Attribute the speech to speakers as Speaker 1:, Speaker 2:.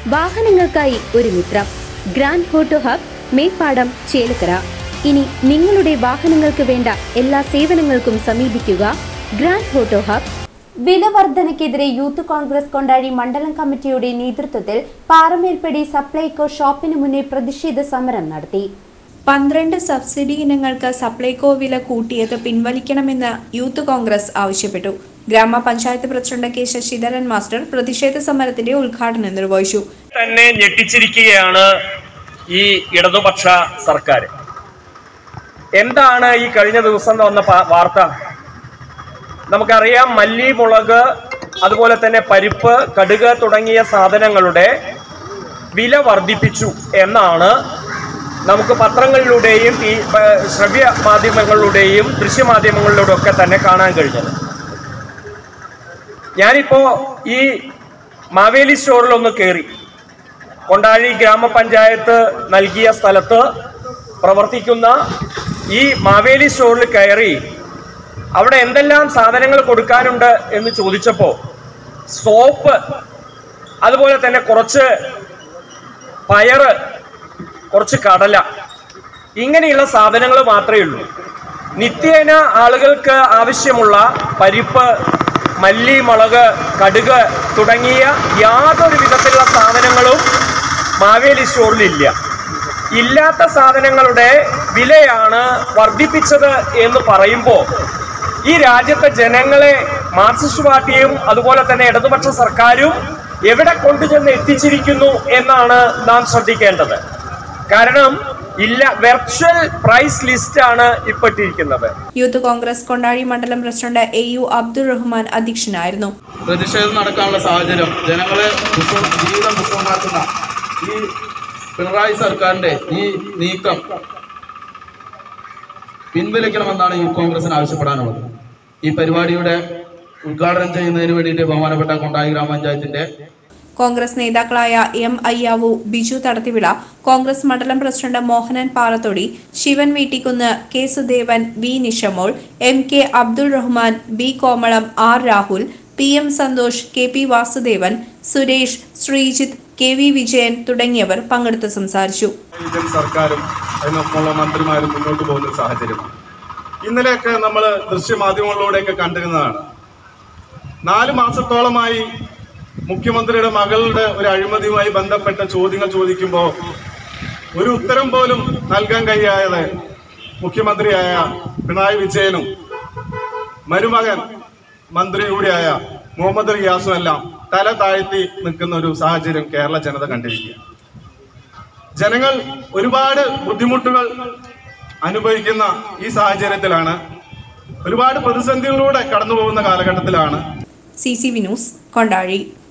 Speaker 1: വാഹനങ്ങൾക്കായി ഒരു മിത്രം grand photo hub Meppadam Chelakkara ഇനി നിങ്ങളുടെ വാഹനങ്ങൾക്ക് വേണ്ട എല്ലാ സേവനങ്ങൾക്കും സമീപിക്കുക ഗ്രാൻഡ് ഫോട്ടോ ഹബ് വില വർധനയ്ക്കെതിരെ യൂത്ത് കോൺഗ്രസ് കൊണ്ടാഴി മണ്ഡലം കമ്മിറ്റിയുടെ നേതൃത്വത്തിൽ പാറമേൽപ്പടി സപ്ലൈകോ ഷോപ്പിന് മുന്നിൽ പ്രതിഷേധ സമരം നടത്തി
Speaker 2: പന്ത്രണ്ട് സബ്സിഡി ഇനങ്ങൾക്ക് സപ്ലൈകോ വില കൂട്ടിയത് പിൻവലിക്കണമെന്ന് യൂത്ത് കോൺഗ്രസ് ആവശ്യപ്പെട്ടു ഗ്രാമപഞ്ചായത്ത് പ്രസിഡന്റ് കെ ശശിധരൻ മാസ്റ്റർ പ്രതിഷേധ സമരത്തിന്റെ ഉദ്ഘാടനം നിർവഹിച്ചു
Speaker 3: തന്നെ ഞെട്ടിച്ചിരിക്കുകയാണ് ഈ ഇടതുപക്ഷ സർക്കാർ എന്താണ് ഈ കഴിഞ്ഞ ദിവസം വന്ന പ- വാർത്ത നമുക്കറിയാം മല്ലി മുളക് അതുപോലെ തന്നെ പരിപ്പ് കടുക് തുടങ്ങിയ സാധനങ്ങളുടെ വില വർദ്ധിപ്പിച്ചു എന്നാണ് നമുക്ക് പത്രങ്ങളിലൂടെയും ഈ പ- ശ്രവ്യ മാധ്യമങ്ങളിലൂടെയും ദൃശ്യമാധ്യമങ്ങളിലൂടെ ഒക്കെ തന്നെ കാണാൻ കഴിഞ്ഞത് ഞാനിപ്പോ ഈ മാവേലി സ്റ്റോറിലൊന്ന് കയറി കൊണ്ടാഴി ഗ്രാമപഞ്ചായത്ത് നൽകിയ സ്ഥലത്ത് പ്രവർത്തിക്കുന്ന ഈ മാവേലി സ്റ്റോറിൽ കയറി അവിടെ എന്തെല്ലാം സാധനങ്ങൾ കൊടുക്കാനുണ്ട് എന്ന് ചോദിച്ചപ്പോൾ സോപ്പ് അതുപോലെ തന്നെ കുറച്ച് പയറ് കുറച്ച് കടല ഇങ്ങനെയുള്ള സാധനങ്ങൾ മാത്രമേ ഉള്ളൂ നിത്യേന ആളുകൾക്ക് ആവശ്യമുള്ള പരിപ്പ് മല്ലി മുളക് കടുക് തുടങ്ങിയ യാതൊരു വിധത്തിലുള്ള സാധനങ്ങളും മാവേലി സ്റ്റോറിലില്ല ഇല്ലാത്ത സാധനങ്ങളുടെ വിലയാണ് വർദ്ധിപ്പിച്ചത് എന്ന് പറയുമ്പോൾ ഈ രാജ്യത്തെ ജനങ്ങളെ മാർക്സിസ്റ്റ് പാർട്ടിയും അതുപോലെ തന്നെ ഇടതുപക്ഷ സർക്കാരും എവിടെ കൊണ്ടുചെന്ന് എത്തിച്ചിരിക്കുന്നു എന്നാണ് നാം ശ്രദ്ധിക്കേണ്ടത് കാരണം ഇല്ല വെർച്വൽ പ്രൈസ് ലിസ്റ്റ് ആണ് ഇപ്പൊ ഇട്ടിരിക്കുന്നത്
Speaker 2: യൂത്ത് കോൺഗ്രസ് കൊണ്ടാഴി മണ്ഡലം president A U Abdul Rahman അധ്യക്ഷനായിരുന്നു
Speaker 4: പ്രതിഷേധം നടക്കാനുള്ള സാഹചര്യം ജനങ്ങളെ ദുഃഖം ജീവിതം ദുഃഖമാക്കുന്ന ഈ പിണറായി സർക്കാരിന്റെ ഈ നീക്കം പിൻവലിക്കണമെന്നാണ് യൂത്ത് കോൺഗ്രസിന് ആവശ്യപ്പെടാനുള്ളത് ഈ പരിപാടിയുടെ ഉദ്ഘാടനം ചെയ്യുന്നതിന് വേണ്ടിയിട്ട് ബഹുമാനപ്പെട്ട കൊണ്ടായി ഗ്രാമപഞ്ചായത്തിന്റെ
Speaker 2: കോൺഗ്രസ് നേതാക്കളായ എം അയ്യാവു ബിജു തടത്തിവിള കോൺഗ്രസ് മണ്ഡലം president Mohanan Parathodi Shivan Veettikkunnu K Sudevan V Nishamol M K Abdul Rahman B Komalam R Rahul P M Santhosh K P Vasudevan Suresh Sreejith K V Vijayan തുടങ്ങിയവർ പങ്കെടുത്ത് സംസാരിച്ചു
Speaker 5: ഇന്ത്യൻ സർക്കാരും അതിനൊപ്പമുള്ള മന്ത്രിമാരും മുന്നോട്ട് പോകുന്ന ഒരു സാഹചര്യമാണ് ഇന്നലെയൊക്കെ നമ്മൾ ദൃശ്യമാധ്യമങ്ങളിലൂടെയൊക്കെ കണ്ടിരുന്നതാണ് നാല് മാസത്തോളമായി മുഖ്യമന്ത്രിയുടെ മകളുടെ ഒരു അഴിമതിയുമായി ബന്ധപ്പെട്ട ചോദ്യങ്ങൾ ചോദിക്കുമ്പോൾ ഒരു ഉത്തരം പോലും നൽകാൻ കഴിയാതെ മുഖ്യമന്ത്രിയായ പിണറായി വിജയനും മരുമകൻ മന്ത്രി കൂടിയായ മുഹമ്മദ് റിയാസും എല്ലാം തല താഴ്ത്തി നിൽക്കുന്ന ഒരു സാഹചര്യം കേരള ജനത കണ്ടിരിക്കുക ജനങ്ങൾ ഒരുപാട് ബുദ്ധിമുട്ടുകൾ അനുഭവിക്കുന്ന ഈ സാഹചര്യത്തിലാണ് ഒരുപാട് പ്രതിസന്ധികളിലൂടെ കടന്നു പോകുന്ന കാലഘട്ടത്തിലാണ്
Speaker 2: C C V news Kondazhy